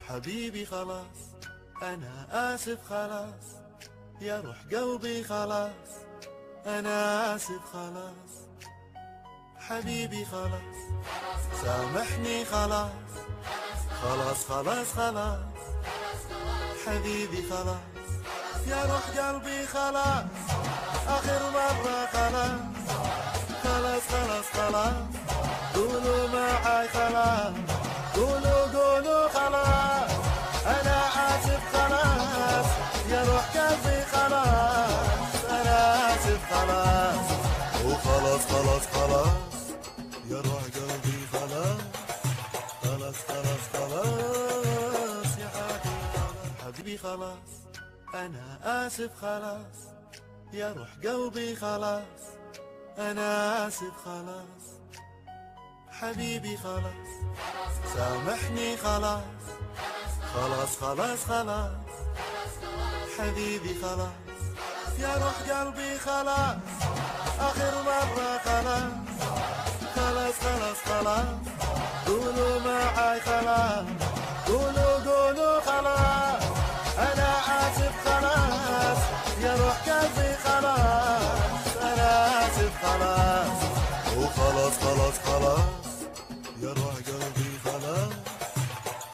حبيبي خلاص أنا آسف خلاص يا روح قلبي خلاص أنا آسف خلاص حبيبي خلاص سامحني خلاص خلاص خلاص خلاص حبيبي خلاص يا روح قلبي خلاص آخر مرة خلاص خلاص خلاص خلاص قولوا معاي خلاص قولوا قولوا خلاص أنا آسف خلاص يا روح قلبي خلاص أنا آسف خلاص وخلاص خلاص خلاص يا روح قلبي خلاص خلاص خلاص خلاص يا حبيبي خلاص حبيبي خلاص أنا آسف خلاص يا روح قلبي خلاص أنا آسف خلاص حبيبي خلاص سامحني خلاص خلاص خلاص خلاص حبيبي خلاص يا روح قلبي خلاص آخر مرة خلاص خلاص خلاص خلاص قولوا معاي خلاص قولوا قولوا خلاص أنا آسف خلاص يا روح قلبي خلاص أنا آسف خلاص وخلاص خلاص خلاص يا روح قلبي خلاص